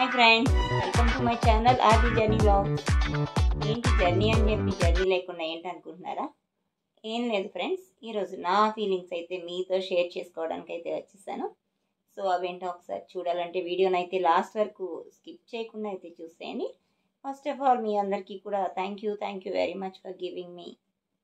hi friends welcome to my channel Aadi journey blog ఏంటి journey అని చెప్పి జర్నీ లేకుండా ఏంటి అనుకుంటున్నారా ఏం లేదు ఫ్రెండ్స్ ఈరోజు నా ఫీలింగ్స్ అయితే మీతో షేర్ చేసుకోవడానికి అయితే వచ్చేసాను సో అవేంటో ఒకసారి చూడాలంటే వీడియోని అయితే లాస్ట్ వరకు స్కిప్ చేయకుండా అయితే చూసేయండి ఫస్ట్ ఆఫ్ ఆల్ మీ అందరికీ కూడా thank you thank you very much for giving me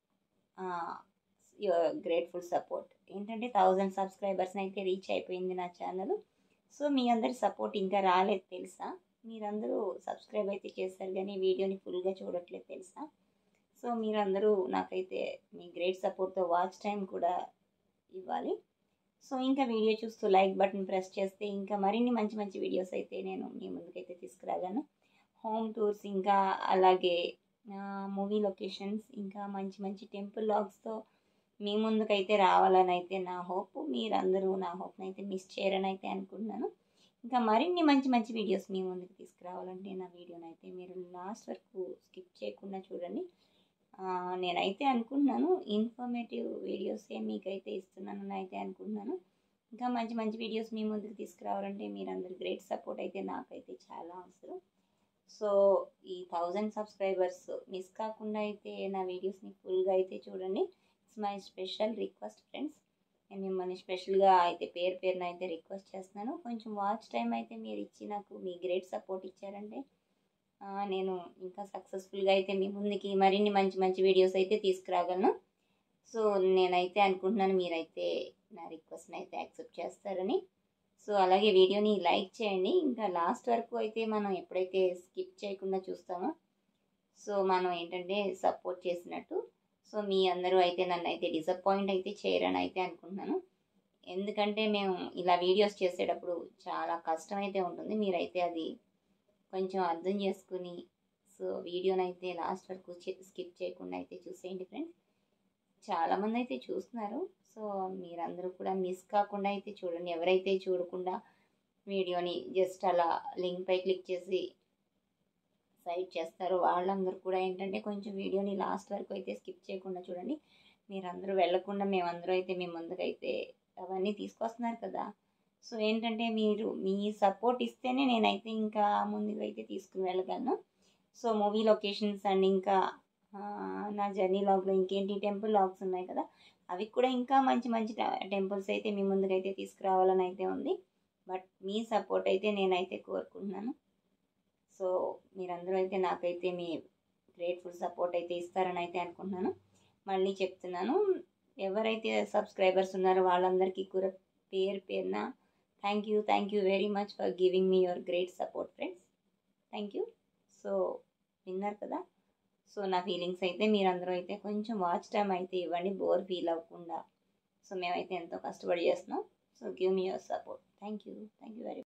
your grateful support ఏంటంటే థౌజండ్ సబ్స్క్రైబర్స్ని అయితే రీచ్ అయిపోయింది నా ఛానల్ సో మీ అందరి సపోర్ట్ ఇంకా రాలేదు తెలుసా మీరందరూ సబ్స్క్రైబ్ అయితే చేస్తారు కానీ వీడియోని ఫుల్గా చూడట్లేదు తెలుసా సో మీరందరూ నాకైతే మీ గ్రేట్ సపోర్ట్తో వాచ్ టైం కూడా ఇవ్వాలి సో ఇంకా వీడియో చూస్తూ లైక్ బటన్ ప్రెస్ చేస్తే ఇంకా మరిన్ని మంచి మంచి వీడియోస్ అయితే నేను మీ ముందుకైతే తీసుకురాగాను హోమ్ టూర్స్ ఇంకా అలాగే మూవీ లొకేషన్స్ ఇంకా మంచి మంచి టెంపుల్ లాగ్స్తో మీ ముందుకైతే రావాలని అయితే నా హోప్ మీరందరూ నా హోప్ని అయితే మిస్ చేయరని అయితే అనుకుంటున్నాను ఇంకా మరిన్ని మంచి మంచి వీడియోస్ మీ ముందుకు తీసుకురావాలంటే నా వీడియోని అయితే మీరు లాస్ట్ వరకు స్కిప్ చేయకుండా చూడండి నేనైతే అనుకుంటున్నాను ఇన్ఫర్మేటివ్ వీడియోసే మీకైతే ఇస్తున్నానని అయితే అనుకుంటున్నాను ఇంకా మంచి మంచి వీడియోస్ మీ ముందుకు తీసుకురావాలంటే మీరందరూ గ్రేట్ సపోర్ట్ అయితే నాకైతే చాలా అవసరం సో ఈ థౌజండ్ సబ్స్క్రైబర్స్ మిస్ కాకుండా అయితే నా వీడియోస్ని ఫుల్గా అయితే చూడండి it's my special request friends నేను మిమ్మల్ని స్పెషల్గా అయితే పేరు పేరున అయితే రిక్వెస్ట్ చేస్తున్నాను కొంచెం వాచ్ టైం అయితే మీరు ఇచ్చి నాకు మీ గ్రేట్ సపోర్ట్ ఇచ్చారంటే నేను ఇంకా సక్సెస్ఫుల్గా అయితే మీ ముందుకి మరిన్ని మంచి మంచి వీడియోస్ అయితే తీసుకురాగలను సో నేనైతే అనుకుంటున్నాను మీరైతే నా రిక్వెస్ట్ని అయితే యాక్సెప్ట్ చేస్తారని సో అలాగే వీడియోని లైక్ చేయండి ఇంకా లాస్ట్ వరకు అయితే మనం ఎప్పుడైతే స్కిప్ చేయకుండా చూస్తామో సో మనం ఏంటంటే సపోర్ట్ చేసినట్టు సో మీ అందరూ అయితే నన్ను అయితే డిసప్పాయింట్ అయితే చేయరని అయితే అనుకుంటున్నాను ఎందుకంటే మేము ఇలా వీడియోస్ చేసేటప్పుడు చాలా కష్టం అయితే ఉంటుంది మీరైతే అది కొంచెం అర్థం చేసుకుని సో వీడియోని అయితే లాస్ట్ వరకు స్కిప్ చేయకుండా అయితే చూసేయండి ఫ్రెండ్స్ చాలామంది అయితే చూస్తున్నారు సో మీరందరూ కూడా మిస్ కాకుండా అయితే చూడండి ఎవరైతే చూడకుండా వీడియోని జస్ట్ అలా లింక్ పై క్లిక్ చేసి సైడ్ చేస్తారో వాళ్ళందరూ కూడా ఏంటంటే కొంచెం వీడియోని లాస్ట్ వరకు అయితే స్కిప్ చేయకుండా చూడండి మీరందరూ వెళ్ళకుండా మేమందరూ అయితే మీ ముందుకైతే అవన్నీ తీసుకొస్తున్నారు కదా సో ఏంటంటే మీరు మీ సపోర్ట్ ఇస్తేనే నేనైతే ఇంకా ముందుకు అయితే తీసుకుని వెళ్ళగలను సో మూవీ లొకేషన్స్ అండ్ ఇంకా నా జర్నీ లాగ్లో ఇంకేంటి టెంపుల్ లాగ్స్ ఉన్నాయి కదా అవి కూడా ఇంకా మంచి మంచి టెంపుల్స్ అయితే మీ ముందుకైతే తీసుకురావాలని అయితే ఉంది బట్ మీ సపోర్ట్ అయితే నేనైతే కోరుకుంటున్నాను సో మీరందరూ అయితే నాకైతే మీ గ్రేట్ఫుల్ సపోర్ట్ అయితే ఇస్తారని అయితే అనుకుంటున్నాను మళ్ళీ చెప్తున్నాను ఎవరైతే సబ్స్క్రైబర్స్ ఉన్నారో వాళ్ళందరికీ కూడా పేరు పేరున thank you thank you very much for giving me your great support friends thank you so విన్నారు కదా సో నా ఫీలింగ్స్ అయితే మీరందరూ అయితే కొంచెం వాచ్ టైం అయితే ఇవ్వండి బోర్ ఫీల్ అవ్వకుండా సో మేమైతే ఎంతో కష్టపడి చేస్తున్నాం so give me your support thank you thank you very